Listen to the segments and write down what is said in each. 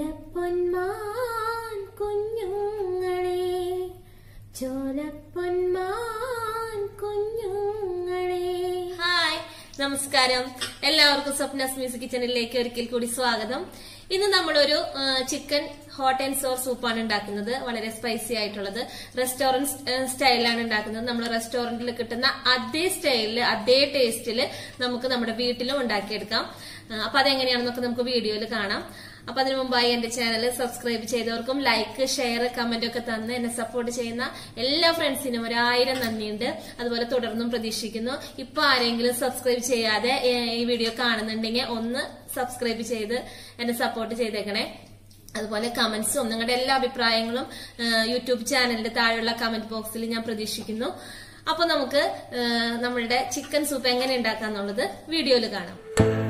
ചോലപ്പൊന്മാൻ കുഞ്ഞുങ്ങളെ ചോലപ്പൊന്മാൻ കുഞ്ഞുങ്ങളെ ഹായ് നമസ്കാരം എല്ലാവർക്കും സ്വപ്നസ് മ്യൂസിക് കിച്ചണിലേക്ക് ഒരിക്കൽ കൂടി സ്വാഗതം ഇന്ന് നമ്മളൊരു ആ, ചിക്കൻ ഹോട്ട് ആൻഡ് സോർ സൂപ്പാണ് ഉണ്ടാക്കുന്നത് വളരെ സ്പൈസി ആയിട്ടുള്ളത് റെസ്റ്റോറന്റ് സ്റ്റൈലാണ് ഉണ്ടാക്കുന്നത് നമ്മൾ റെസ്റ്റോറന്റിൽ കിട്ടുന്ന അതേ സ്റ്റൈലില് അതേ ടേസ്റ്റില് നമുക്ക് നമ്മുടെ വീട്ടിലും ഉണ്ടാക്കിയെടുക്കാം ആ, അപ്പൊ അതെങ്ങനെയാണെന്നൊക്കെ നമുക്ക് വീഡിയോയിൽ കാണാം അപ്പൊ അതിനു മുമ്പായി എന്റെ ചാനൽ സബ്സ്ക്രൈബ് ചെയ്തവർക്കും ലൈക്ക് ഷെയർ കമന്റ് ഒക്കെ തന്ന് എന്നെ സപ്പോർട്ട് ചെയ്യുന്ന എല്ലാ ഫ്രണ്ട്സിനും ഒരായിരം നന്ദിയുണ്ട് അതുപോലെ തുടർന്നും പ്രതീക്ഷിക്കുന്നു ഇപ്പൊ ആരെങ്കിലും സബ്സ്ക്രൈബ് ചെയ്യാതെ ഏ, ഈ വീഡിയോ കാണുന്നുണ്ടെങ്കിൽ ഒന്ന് സബ്സ്ക്രൈബ് ചെയ്ത് എന്നെ സപ്പോർട്ട് ചെയ്തേക്കണേ അതുപോലെ കമന്റ്സും നിങ്ങളുടെ എല്ലാ അഭിപ്രായങ്ങളും ആ, യൂട്യൂബ് ചാനലിന്റെ താഴെയുള്ള കമന്റ് ബോക്സിൽ ഞാൻ പ്രതീക്ഷിക്കുന്നു അപ്പൊ നമുക്ക് ആ, നമ്മളുടെ ചിക്കൻ സൂപ്പ് എങ്ങനെ ഉണ്ടാക്കാന്നുള്ളത് വീഡിയോയിൽ കാണാം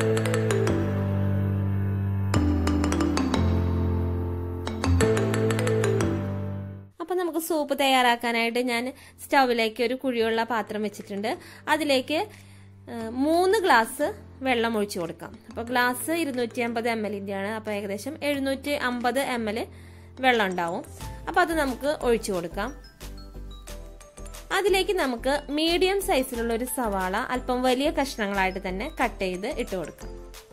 അപ്പൊ നമുക്ക് സൂപ്പ് തയ്യാറാക്കാനായിട്ട് ഞാൻ സ്റ്റൗവിലേക്ക് ഒരു കുഴിയുള്ള പാത്രം വെച്ചിട്ടുണ്ട് അതിലേക്ക് ആ, മൂന്ന് ഗ്ലാസ് വെള്ളം ഒഴിച്ചു കൊടുക്കാം അപ്പൊ ഗ്ലാസ് ഇരുന്നൂറ്റി അമ്പത് എം എല്ലിന്റെ ആണ് അപ്പൊ ഏകദേശം എഴുന്നൂറ്റി അമ്പത് എം എൽ വെള്ളം ഉണ്ടാവും അപ്പൊ അത് നമുക്ക് ഒഴിച്ചു കൊടുക്കാം അതിലേക്ക് നമുക്ക് മീഡിയം സൈസിലുള്ള ഒരു സവാള അല്പം വലിയ കഷ്ണങ്ങളായിട്ട് തന്നെ കട്ട് ചെയ്ത് ഇട്ട് കൊടുക്കാം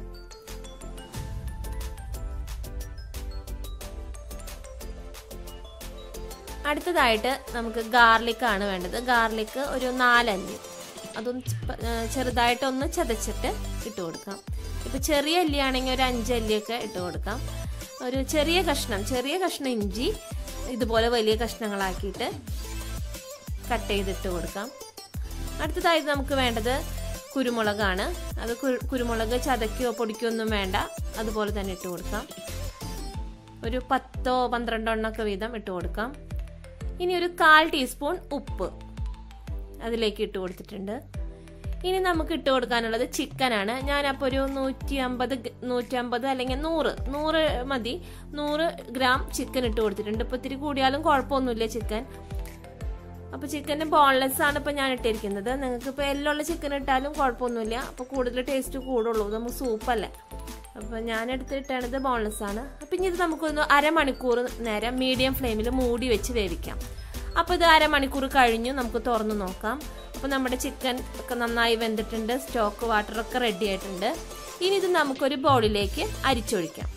അടുത്തതായിട്ട് നമുക്ക് ഗാർലിക് ആണ് വേണ്ടത് ഗാർലിക് ഒരു നാലല്ലി അതും ചെ- ഏ, ചെറുതായിട്ടൊന്ന് ചതച്ചിട്ട് ഇട്ട് കൊടുക്കാം ഇപ്പൊ ചെറിയ അല്ലിയാണെങ്കിൽ ഒരു അഞ്ചല്ലിയൊക്കെ ഇട്ട് കൊടുക്കാം ഒരു ചെറിയ കഷ്ണം ചെറിയ കഷ്ണം ഇഞ്ചി ഇതുപോലെ വലിയ കഷ്ണങ്ങളാക്കിയിട്ട് കട്ട് ചെയ്തിട്ട് കൊടുക്കാം അടുത്തതായിട്ട് നമുക്ക് വേണ്ടത് കുരുമുളകാണ് അത് കുരു- കുരുമുളക് ചതയ്ക്കോ പൊടിക്കോ ഒന്നും വേണ്ട അതുപോലെ തന്നെ ഇട്ട് കൊടുക്കാം ഒരു പത്തോ പന്ത്രണ്ടോ എണ്ണൊക്കെ വീതം ഇട്ട് കൊടുക്കാം ഇനി ഒരു കാൽ ടീസ്പൂൺ ഉപ്പ് അതിലേക്ക് ഇട്ട് കൊടുത്തിട്ടുണ്ട് ഇനി നമുക്ക് ഇട്ട് കൊടുക്കാനുള്ളത് ചിക്കനാണ് ഞാനപ്പോൾ ഒരു നൂറ്റി അമ്പത് നൂറ്റി അമ്പത് അല്ലെങ്കിൽ നൂറ് നൂറ് മതി നൂറ് ഗ്രാം ചിക്കൻ ഇട്ട് കൊടുത്തിട്ടുണ്ട് ഇപ്പൊ ഇത്തിരി കൂടിയാലും കുഴപ്പമൊന്നുമില്ല ചിക്കൻ അപ്പൊ ചിക്കന് ബോൺലെസ് ആണ് ഇപ്പൊ ഞാൻ ഇട്ടിരിക്കുന്നത് നിങ്ങൾക്ക് ഇപ്പൊ എല്ലുള്ള ചിക്കൻ ഇട്ടാലും കുഴപ്പമൊന്നുമില്ല അപ്പൊ കൂടുതൽ ടേസ്റ്റ് കൂടുള്ളൂ നമ്മൾ സൂപ്പല്ലേ അപ്പൊ ഞാൻ എടുത്തിട്ടാണിത് ബോൺലെസ് ആണ് അപ്പൊ ഇനി ഇത് നമുക്കൊന്ന് അരമണിക്കൂർ നേരം മീഡിയം ഫ്ലെയിമിൽ മൂടി വെച്ച് വേവിക്കാം അപ്പൊ ഇത് അരമണിക്കൂർ കഴിഞ്ഞു നമുക്ക് തുറന്നു നോക്കാം അപ്പൊ നമ്മുടെ ചിക്കൻ ഒക്കെ നന്നായി വെന്തിട്ടുണ്ട് സ്റ്റോക്ക് വാട്ടർ ഒക്കെ റെഡി ആയിട്ടുണ്ട് ഇനി ഇത് നമുക്കൊരു ബൗളിലേക്ക് അരിച്ചൊഴിക്കാം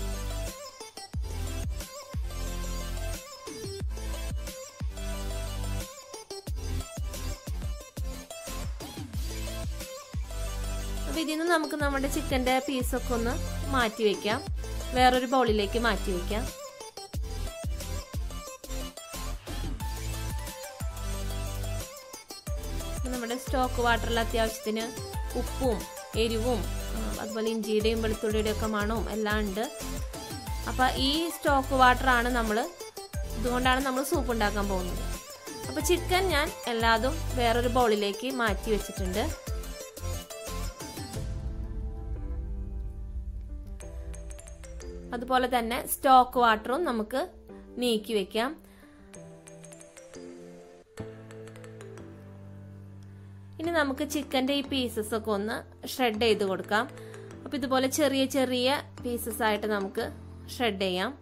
അപ്പൊ ഇതിൽ നിന്ന് നമുക്ക് നമ്മുടെ ചിക്കന്റെ പീസൊക്കെ ഒന്ന് മാറ്റി വെക്കാം വേറൊരു ബൗളിലേക്ക് മാറ്റി വെക്കാം അപ്പൊ നമ്മുടെ സ്റ്റോക്ക് വാട്ടറിൽ അത്യാവശ്യത്തിന് ഉപ്പും എരിവും ആ, അതുപോലെ ഇഞ്ചിയുടെയും വെളുത്തുള്ളിയുടെയും ഒക്കെ മണവും എല്ലാം ഉണ്ട് അപ്പൊ ഈ സ്റ്റോക്ക് വാട്ടറാണ് നമ്മൾ ഇതുകൊണ്ടാണ് നമ്മൾ സൂപ്പ് ഉണ്ടാക്കാൻ പോകുന്നത് അപ്പൊ ചിക്കൻ ഞാൻ എല്ലാതും വേറൊരു ബൗളിലേക്ക് മാറ്റി വെച്ചിട്ടുണ്ട് അതുപോലെ തന്നെ സ്റ്റോക്ക് വാട്ടറും നമുക്ക് നീക്കി വെക്കാം ഇനി നമുക്ക് ചിക്കന്റെ ഈ പീസസ് ഒക്കെ ഒന്ന് ഷ്രെഡ് ചെയ്ത് കൊടുക്കാം അപ്പൊ ഇതുപോലെ ചെറിയ ചെറിയ പീസസ് ആയിട്ട് നമുക്ക് ഷ്രെഡ് ചെയ്യാം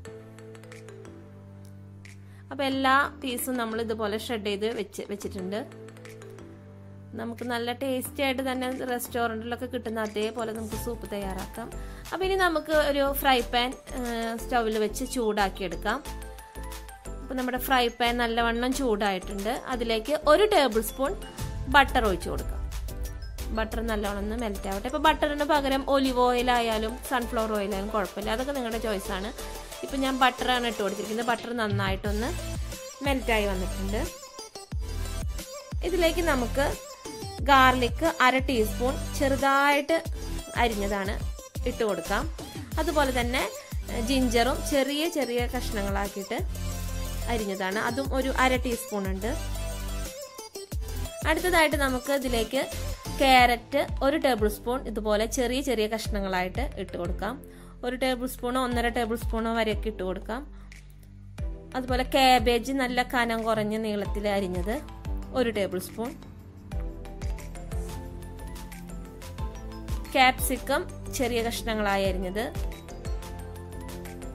അപ്പൊ എല്ലാ പീസും നമ്മൾ ഇതുപോലെ ഷ്രെഡ് ചെയ്ത് വെച്ച് വെച്ചിട്ടുണ്ട് നമുക്ക് നല്ല ടേസ്റ്റി ആയിട്ട് തന്നെ റെസ്റ്റോറൻറ്റിലൊക്കെ കിട്ടുന്ന അതേപോലെ നമുക്ക് സൂപ്പ് തയ്യാറാക്കാം അപ്പം ഇനി നമുക്ക് ഒരു ഫ്രൈ പാൻ സ്റ്റൗവിൽ വെച്ച് ചൂടാക്കി എടുക്കാം അപ്പം നമ്മുടെ ഫ്രൈ പാൻ നല്ലവണ്ണം ചൂടായിട്ടുണ്ട് അതിലേക്ക് ഒരു ടേബിൾ സ്പൂൺ ബട്ടർ ഒഴിച്ചു കൊടുക്കാം ബട്ടർ നല്ലോണം ഒന്ന് മെൽറ്റ് ആവട്ടെ ഇപ്പോൾ ബട്ടറിന് പകരം ഒലിവ് ഓയിൽ ആയാലും സൺഫ്ലവർ ഓയിൽ ആയാലും കുഴപ്പമില്ല അതൊക്കെ നിങ്ങളുടെ ചോയ്സാണ് ഇപ്പം ഞാൻ ബട്ടറാണ് ഇട്ട് കൊടുത്തിരിക്കുന്നത് ബട്ടർ നന്നായിട്ടൊന്ന് മെൽറ്റായി വന്നിട്ടുണ്ട് ഇതിലേക്ക് നമുക്ക് ഗാർലിക് അര ടീസ്പൂൺ ചെറുതായിട്ട് അരിഞ്ഞതാണ് ഇട്ട് കൊടുക്കാം അതുപോലെ തന്നെ ജിഞ്ചറും ചെറിയ ചെറിയ കഷ്ണങ്ങളാക്കിയിട്ട് അരിഞ്ഞതാണ് അതും ഒരു അര ടീസ്പൂൺ ഉണ്ട് അടുത്തതായിട്ട് നമുക്ക് ഇതിലേക്ക് ക്യാരറ്റ് ഒരു ടേബിൾ സ്പൂൺ ഇതുപോലെ ചെറിയ ചെറിയ കഷ്ണങ്ങളായിട്ട് ഇട്ട് കൊടുക്കാം ഒരു ടേബിൾ സ്പൂണോ ഒന്നര ടേബിൾ സ്പൂണോ വരെയൊക്കെ ഇട്ട് കൊടുക്കാം അതുപോലെ കാബേജ് നല്ല കനം കുറഞ്ഞ നീളത്തിൽ അരിഞ്ഞത് ഒരു ടേബിൾ സ്പൂൺ ക്യാപ്സിക്കം ചെറിയ കഷ്ണങ്ങളായി അരിഞ്ഞത്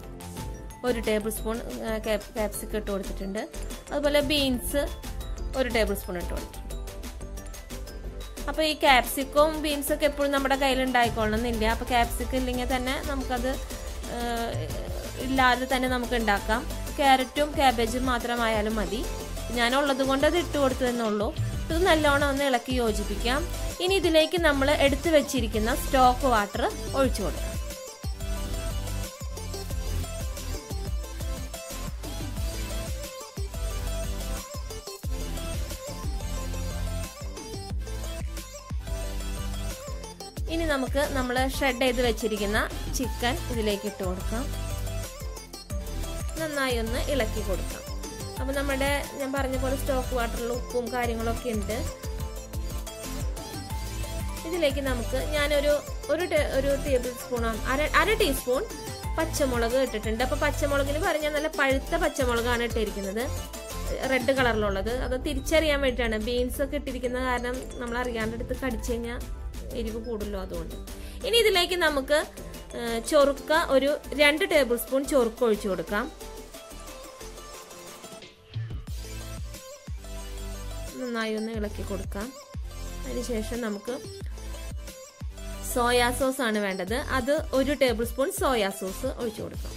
ഒരു ടേബിൾ സ്പൂൺ ക്യാപ്സിക്കം ഇട്ട് കൊടുത്തിട്ടുണ്ട് അതുപോലെ ബീൻസ് ഒരു ടേബിൾ സ്പൂൺ ഇട്ട് കൊടുത്തിട്ടുണ്ട് അപ്പോൾ ഈ ക്യാപ്സിക്കവും ബീൻസും ഒക്കെ എപ്പോഴും നമ്മുടെ കയ്യിൽ ഉണ്ടായിക്കൊള്ളണമെന്നില്ല അപ്പോൾ ക്യാപ്സിക്കം ഇല്ലെങ്കിൽ തന്നെ നമുക്കത് ഇല്ലാതെ തന്നെ നമുക്ക് ഉണ്ടാക്കാം ക്യാരറ്റും ക്യാബേജും മാത്രമായാലും മതി ഞാനുള്ളത് കൊണ്ട് അത് ഇട്ട് കൊടുത്തു എന്നുള്ളൂ ഇത് നല്ലോണം ഒന്ന് ഇളക്കി യോജിപ്പിക്കാം ഇനി ഇതിലേക്ക് നമ്മൾ എടുത്തു വെച്ചിരിക്കുന്ന സ്റ്റോക്ക് വാട്ടർ ഒഴിച്ചു കൊടുക്കാം ഇനി നമുക്ക് നമ്മൾ ഷ്രെഡ് ചെയ്ത് വെച്ചിരിക്കുന്ന ചിക്കൻ ഇതിലേക്ക് ഇട്ട് കൊടുക്കാം നന്നായി ഒന്ന് ഇളക്കി കൊടുക്കാം അപ്പം നമ്മുടെ ഞാൻ പറഞ്ഞ പോലെ സ്റ്റോക്ക് വാട്ടറിൽ ഉപ്പും കാര്യങ്ങളൊക്കെ ഉണ്ട് ഇതിലേക്ക് നമുക്ക് ഞാനൊരു ഒരു ഒരു ടേബിൾ സ്പൂൺ അര അര ടീസ്പൂൺ പച്ചമുളക് ഇട്ടിട്ടുണ്ട് അപ്പോൾ പച്ചമുളകിന് പറഞ്ഞാൽ നല്ല പഴുത്ത പച്ചമുളകാണ് ഇട്ടിരിക്കുന്നത് റെഡ് കളറിലുള്ളത് അത് തിരിച്ചറിയാൻ വേണ്ടിയിട്ടാണ് ബീൻസ് ഒക്കെ ഇട്ടിരിക്കുന്ന കാരണം നമ്മൾ അറിയാണ്ട് എടുത്ത് കടിച്ചു കഴിഞ്ഞാൽ എരിവ് കൂടുമല്ലോ അതുകൊണ്ട് ഇനി ഇതിലേക്ക് നമുക്ക് ചൊറുക്ക ഒരു രണ്ട് ടേബിൾ സ്പൂൺ ചൊറുക്ക ഒഴിച്ചു കൊടുക്കാം നന്നായി ഒന്ന് ഇളക്കി കൊടുക്കാം അതിനുശേഷം നമുക്ക് സോയാ സോസ് ആണ് വേണ്ടത് അത് ഒരു ടേബിൾ സ്പൂൺ സോയാ സോസ് ഒഴിച്ചു കൊടുക്കാം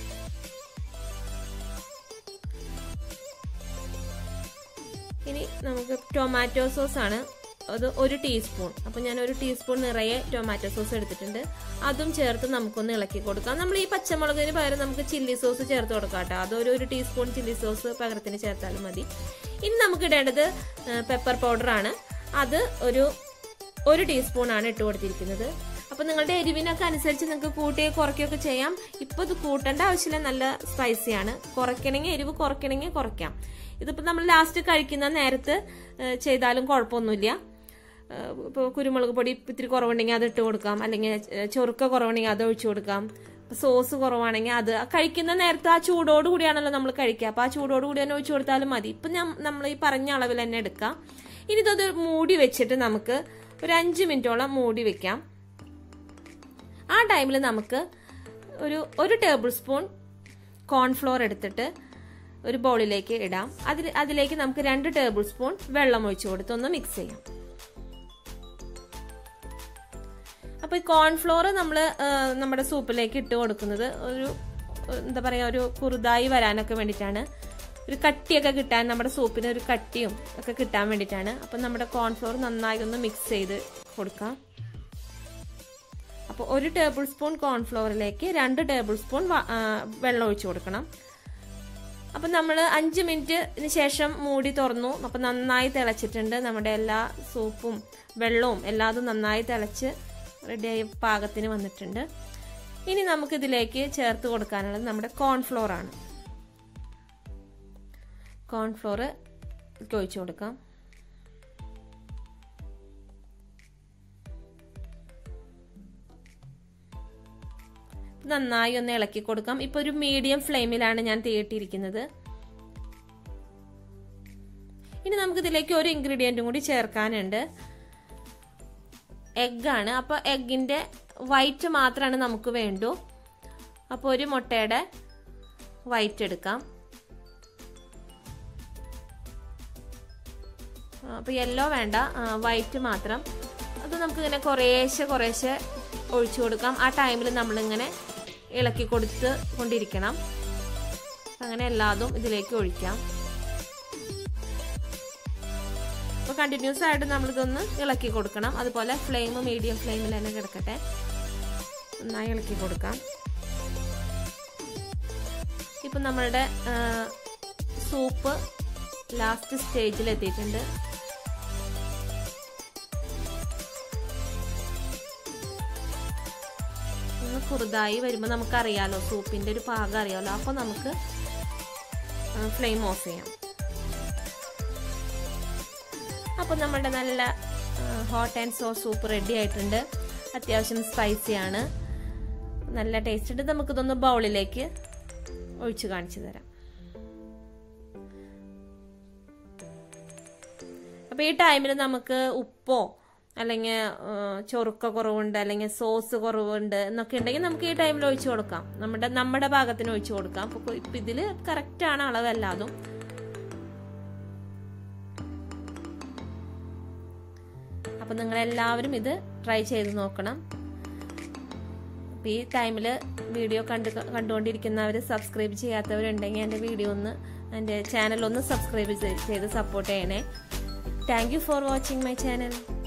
ഇനി നമുക്ക് ടൊമാറ്റോ സോസ് ആണ് അത് ഒരു ടീസ്പൂൺ അപ്പം ഞാൻ ഒരു ടീസ്പൂൺ നിറയെ ടൊമാറ്റോ സോസ് എടുത്തിട്ടുണ്ട് അതും ചേർത്ത് നമുക്കൊന്ന് ഇളക്കി കൊടുക്കാം നമ്മൾ ഈ പച്ചമുളകിന് പകരം നമുക്ക് ചില്ലി സോസ് ചേർത്ത് കൊടുക്കാം കേട്ടോ അതൊരു ഒരു ടീസ്പൂൺ ചില്ലി സോസ് പകരത്തിന് ചേർത്താലും മതി ഇനി നമുക്ക് ഇടേണ്ടത് പെപ്പർ പൗഡർ ആണ് അത് ഒരു ഒരു ടീസ്പൂൺ ആണ് ഇട്ട് കൊടുത്തിരിക്കുന്നത് അപ്പം നിങ്ങളുടെ എരിവിനൊക്കെ അനുസരിച്ച് നിങ്ങൾക്ക് കൂട്ടുകയോ കുറയ്ക്കുകയൊക്കെ ചെയ്യാം ഇപ്പോൾ ഇത് കൂട്ടേണ്ട ആവശ്യമില്ല നല്ല സ്പൈസിയാണ് കുറയ്ക്കണമെങ്കിൽ എരിവ് കുറയ്ക്കണമെങ്കിൽ കുറയ്ക്കാം ഇതിപ്പോൾ നമ്മൾ ലാസ്റ്റ് കഴിക്കുന്ന നേരത്ത് ചെയ്താലും കുഴപ്പമൊന്നുമില്ല ഇപ്പോൾ കുരുമുളക് പൊടി ഇത്തിരി കുറവുണ്ടെങ്കിൽ അത് ഇട്ട് കൊടുക്കാം അല്ലെങ്കിൽ ചൊറുക്ക കുറവുണ്ടെങ്കിൽ അത് ഒഴിച്ചു കൊടുക്കാം സോസ് കുറവാണെങ്കിൽ അത് കഴിക്കുന്ന നേരത്ത് ആ ചൂടോട് കൂടിയാണല്ലോ നമ്മൾ കഴിക്കുക അപ്പോൾ ആ ചൂടോട് കൂടി തന്നെ ഒഴിച്ചു കൊടുത്താലും മതി ഇപ്പം ഞാൻ നമ്മൾ ഈ പറഞ്ഞ അളവിൽ തന്നെ എടുക്കാം ഇനി ഇതൊന്ന് മൂടി വെച്ചിട്ട് നമുക്ക് ഒരു അഞ്ച് മിനിറ്റോളം മൂടി വെക്കാം ആ ടൈമിൽ നമുക്ക് ഒരു ഒരു ടേബിൾ സ്പൂൺ കോൺഫ്ലോർ എടുത്തിട്ട് ഒരു ബൗളിലേക്ക് ഇടാം അതിൽ അതിലേക്ക് നമുക്ക് രണ്ട് ടേബിൾ സ്പൂൺ വെള്ളം ഒഴിച്ചു കൊടുത്ത് ഒന്ന് മിക്സ് ചെയ്യാം അപ്പോൾ ഈ കോൺഫ്ലോർ നമ്മൾ നമ്മുടെ സൂപ്പിലേക്ക് ഇട്ട് കൊടുക്കുന്നത് ഒരു എന്താ പറയുക ഒരു കുറുതായി വരാനൊക്കെ വേണ്ടിയിട്ടാണ് ഒരു കട്ടിയൊക്കെ കിട്ടാൻ നമ്മുടെ സൂപ്പിന് ഒരു കട്ടിയും ഒക്കെ കിട്ടാൻ വേണ്ടിയിട്ടാണ് അപ്പം നമ്മുടെ കോൺഫ്ലോർ നന്നായി ഒന്ന് മിക്സ് ചെയ്ത് കൊടുക്കാം അപ്പോൾ ഒരു ടേബിൾ സ്പൂൺ കോൺഫ്ലോറിലേക്ക് രണ്ട് ടേബിൾ സ്പൂൺ വെള്ളം ഒഴിച്ചു കൊടുക്കണം അപ്പം നമ്മൾ അഞ്ച് മിനിറ്റിന് ശേഷം മൂടി തുറന്നു അപ്പം നന്നായി തിളച്ചിട്ടുണ്ട് നമ്മുടെ എല്ലാ സൂപ്പും വെള്ളവും എല്ലാതും നന്നായി തിളച്ച് റെഡിയായി പാകത്തിന് വന്നിട്ടുണ്ട് ഇനി നമുക്കിതിലേക്ക് ചേർത്ത് കൊടുക്കാനുള്ളത് നമ്മുടെ കോൺഫ്ലോർ ആണ് കോൺഫ്ലോർ ഒഴിച്ചു കൊടുക്കാം നന്നായി ഒന്ന് ഇളക്കി കൊടുക്കാം ഇപ്പൊ ഒരു മീഡിയം ഫ്ലെയിമിലാണ് ഞാൻ തീയിട്ടിരിക്കുന്നത് ഇനി നമുക്ക് ഇതിലേക്ക് ഒരു ഇൻഗ്രീഡിയൻറ്റും കൂടി ചേർക്കാനുണ്ട് എഗ്ഗാണ് അപ്പോൾ എഗ്ഗിൻ്റെ വൈറ്റ് മാത്രമാണ് നമുക്ക് വേണ്ടൂ അപ്പോൾ ഒരു മുട്ടയുടെ വൈറ്റ് എടുക്കാം അപ്പോൾ യെല്ലോ വേണ്ട വൈറ്റ് മാത്രം അത് നമുക്കിങ്ങനെ കുറേശ്ശെ കുറേശ്ശെ ഒഴിച്ചു കൊടുക്കാം ആ ടൈമിൽ നമ്മളിങ്ങനെ ഇളക്കി കൊടുത്ത് കൊണ്ടിരിക്കണം അങ്ങനെ എല്ലാതും ഇതിലേക്ക് ഒഴിക്കാം അപ്പോൾ കണ്ടിന്യൂസ് ആയിട്ട് നമ്മളിതൊന്ന് ഇളക്കി കൊടുക്കണം അതുപോലെ ഫ്ലെയിം മീഡിയം ഫ്ലെയിമിൽ തന്നെ കിടക്കട്ടെ നന്നായി ഇളക്കി കൊടുക്കാം ഇപ്പം നമ്മളുടെ സൂപ്പ് ലാസ്റ്റ് സ്റ്റേജിൽ എത്തിയിട്ടുണ്ട് ഒന്ന് കുറുതായി വരുമ്പോൾ നമുക്കറിയാലോ സൂപ്പിൻ്റെ ഒരു പാകം അറിയാലോ അപ്പോൾ നമുക്ക് ഫ്ലെയിം ഓഫ് ചെയ്യാം അപ്പോൾ നമ്മുടെ നല്ല hot and sauce soup ready ആയിട്ടുണ്ട് അത്യാവശ്യം സ്പൈസിയാണ് നല്ല ടേസ്റ്റ് ഉണ്ട് നമുക്കിതൊന്ന് ബൗളിലേക്ക് ഒഴിച്ച് കാണിച്ചു തരാം അപ്പോൾ ഈ ടൈമിൽ നമുക്ക് ഉപ്പോ അല്ലെങ്കിൽ ചൊറുക്ക കുറവുണ്ട് അല്ലെങ്കിൽ സോസ് കുറവുണ്ട് എന്നൊക്കെ ഉണ്ടെങ്കിൽ നമുക്ക് ഈ ടൈമിൽ ഒഴിച്ചു കൊടുക്കാം നമ്മുടെ നമ്മുടെ ഭാഗത്തിന് ഒഴിച്ചു കൊടുക്കാം അപ്പോൾ ഇപ്പം ഇതിൽ കറക്റ്റാണ് അളവല്ലാതും അപ്പം നിങ്ങളെല്ലാവരും ഇത് ട്രൈ ചെയ്ത് നോക്കണം അപ്പോൾ ഈ ടൈമിൽ വീഡിയോ കണ്ട് കണ്ടുകൊണ്ടിരിക്കുന്നവർ സബ്സ്ക്രൈബ് ചെയ്യാത്തവരുണ്ടെങ്കിൽ എൻ്റെ വീഡിയോ ഒന്ന് എൻ്റെ ചാനൽ ഒന്ന് സബ്സ്ക്രൈബ് ചെയ്ത് സപ്പോർട്ട് ചെയ്യണേ thank you for watching my channel